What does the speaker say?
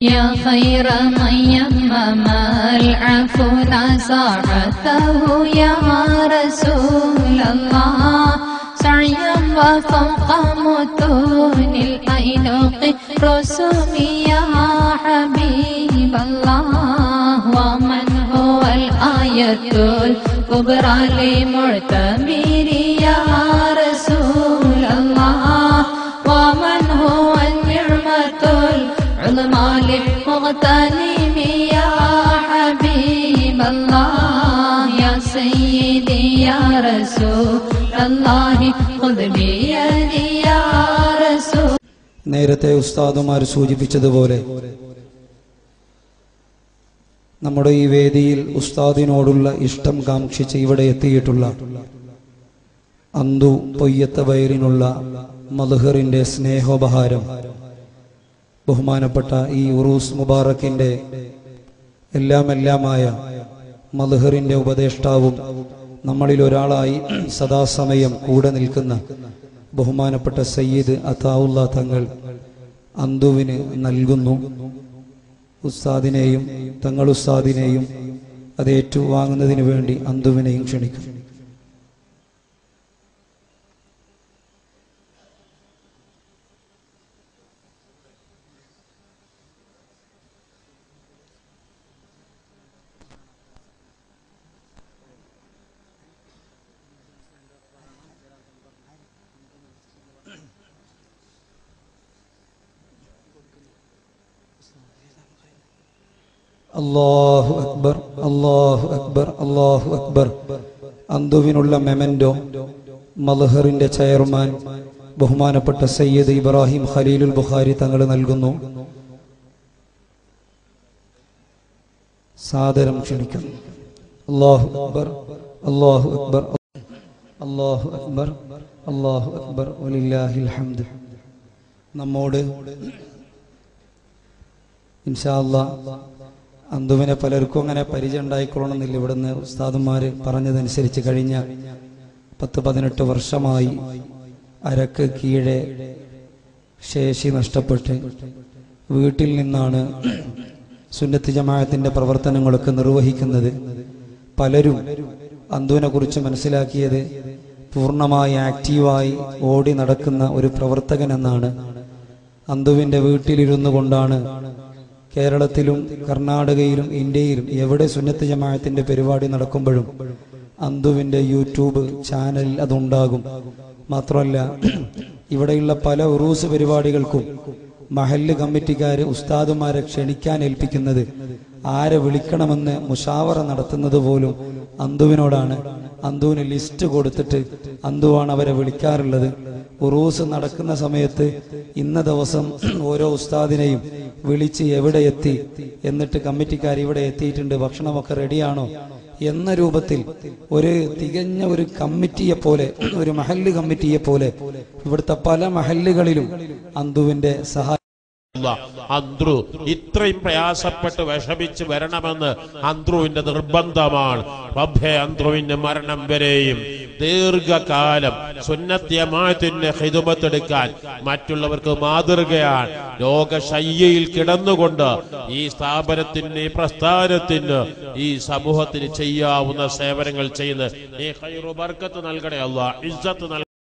يا خير من يمم العفو ساعته يا رسول الله سعيا وفوق متون الأينق رسومي يا حبيب الله ومن هو الآية الكبرى لمعتبر يا رسول الله ومن هو النعمة العظمى للمغتنم يا حبيب الله يا سيدي يا رسول الله خذ بيدي يا رسول നേരത്തെ ഉസ്താദുമാർ സൂചിപ്പിച്ചതുപോലെ നമ്മുടെ ഈ വേദിയിൽ ഉസ്താദിനോടുള്ള ഇഷ്ടം കാക്ഷിച്ച് ഇവിടെ എത്തിയിട്ടുള്ള അന്തു പൊയ്യത്ത ബൈറിനുള്ള മധുഹറിന്റെ സ്നേഹോപഹാരം ബഹുമാനപ്പെട്ട ഈ ഉറൂസ് മുബാറക്കിന്റെ എല്ലാം എല്ലാമായ മധുഹറിന്റെ ഉപദേഷ്ടാവും നമ്മളിൽ ഒരാളായി സദാസമയം കൂടെ നിൽക്കുന്ന ബഹുമാനപ്പെട്ട സയ്യിദ് അതാവുള്ള തങ്ങൾ അന്തുവിന് നൽകുന്നു ഉസ്താദിനെയും തങ്ങൾ ഉസ്താദിനെയും അത് ഏറ്റുവാങ്ങുന്നതിന് വേണ്ടി അന്തുവിനെയും ക്ഷണിക്കും അള്ളാഹു അക്ബർ അള്ളാഹു അക്ബർ അള്ളാഹു അക്ബർ അന്തുവിനുള്ള മെമൻഡോ മലഹറിന്റെ ചെയർമാൻ ബഹുമാനപ്പെട്ട സയ്യിദ് ഇബ്രാഹിം ഖലീലുൽ ബുഖാരി തങ്ങൾ നൽകുന്നു സാദരം ക്ഷണിക്കുന്നു അള്ളാഹു അക്ബർ അള്ളാഹു അക്ബർ അള്ളാഹു അക്ബർ അള്ളാഹു അക്ബർ വലില്ലാഹിൽ ഹംദ് നമ്മോട് ഇൻഷാ അല്ലാ അന്തുവിനെ പലർക്കും അങ്ങനെ പരിചയം ഉണ്ടായിക്കൊള്ളണമെന്നില്ല ഇവിടുന്ന് ഉസ്താദന്മാര് പറഞ്ഞതനുസരിച്ച് കഴിഞ്ഞ പത്ത് പതിനെട്ട് വർഷമായി അരക്ക് കീഴെ ശേഷി നഷ്ടപ്പെട്ട് വീട്ടിൽ നിന്നാണ് സുന്നത്ത് ജമാഅത്തിന്റെ പ്രവർത്തനങ്ങളൊക്കെ നിർവഹിക്കുന്നത് പലരും അന്തുവിനെ കുറിച്ച് മനസ്സിലാക്കിയത് പൂർണ്ണമായി ആക്റ്റീവായി ഓടി നടക്കുന്ന ഒരു പ്രവർത്തകൻ എന്നാണ് അന്തുവിന്റെ വീട്ടിലിരുന്നു കൊണ്ടാണ് കേരളത്തിലും കർണാടകയിലും ഇന്ത്യയിലും എവിടെ സുന്നത്ത് ജമാഅത്തിന്റെ പരിപാടി നടക്കുമ്പോഴും അന്തുവിന്റെ യൂട്യൂബ് ചാനലിൽ അതുണ്ടാകും മാത്രമല്ല ഇവിടെയുള്ള പല ഉറൂസ് പരിപാടികൾക്കും മഹല്ല് കമ്മിറ്റിക്കാര് ഉസ്താദുമാരെ ക്ഷണിക്കാൻ ഏൽപ്പിക്കുന്നത് ആരെ വിളിക്കണമെന്ന് മുഷാവറ നടത്തുന്നത് പോലും അന്തുവിനോടാണ് അന്തുവിന് ലിസ്റ്റ് കൊടുത്തിട്ട് അന്തുവാണ് അവരെ വിളിക്കാറുള്ളത് ഉറൂസ് നടക്കുന്ന സമയത്ത് ഇന്ന ദിവസം ഓരോ ഉസ്താദിനെയും വിളിച്ച് എവിടെ എത്തി എന്നിട്ട് കമ്മിറ്റിക്കാർ ഇവിടെ എത്തിയിട്ടുണ്ട് ഭക്ഷണമൊക്കെ റെഡിയാണോ എന്ന രൂപത്തിൽ ഒരു തികഞ്ഞ ഒരു കമ്മിറ്റിയെ പോലെ ഒരു മഹല്ല് കമ്മിറ്റിയെ പോലെ ഇവിടുത്തെ പല മഹല്ലുകളിലും അന്തുവിന്റെ സഹായം അന്ത്രു ഇത്രയും പ്രയാസപ്പെട്ട് വിഷമിച്ച് വരണമെന്ന് അന്ത്രുവിന്റെ നിർബന്ധമാണ് റബ്ബെ അന്ത്രുവിന്റെ മരണം വരെയും ദീർഘകാലം സുന്നത്യമാത്തിന്റെ ഹിതുമത്തെടുക്കാൻ മറ്റുള്ളവർക്ക് മാതൃകയാണ് ലോകശയ്യയിൽ കിടന്നുകൊണ്ട് ഈ സ്ഥാപനത്തിന് ഈ പ്രസ്ഥാനത്തിന് ഈ സമൂഹത്തിന് ചെയ്യാവുന്ന സേവനങ്ങൾ ചെയ്യുന്ന നീ ഹൈറു ബർക്കത്ത് നൽകണേ അല്ല ഇസ്സത്ത് നൽകണേ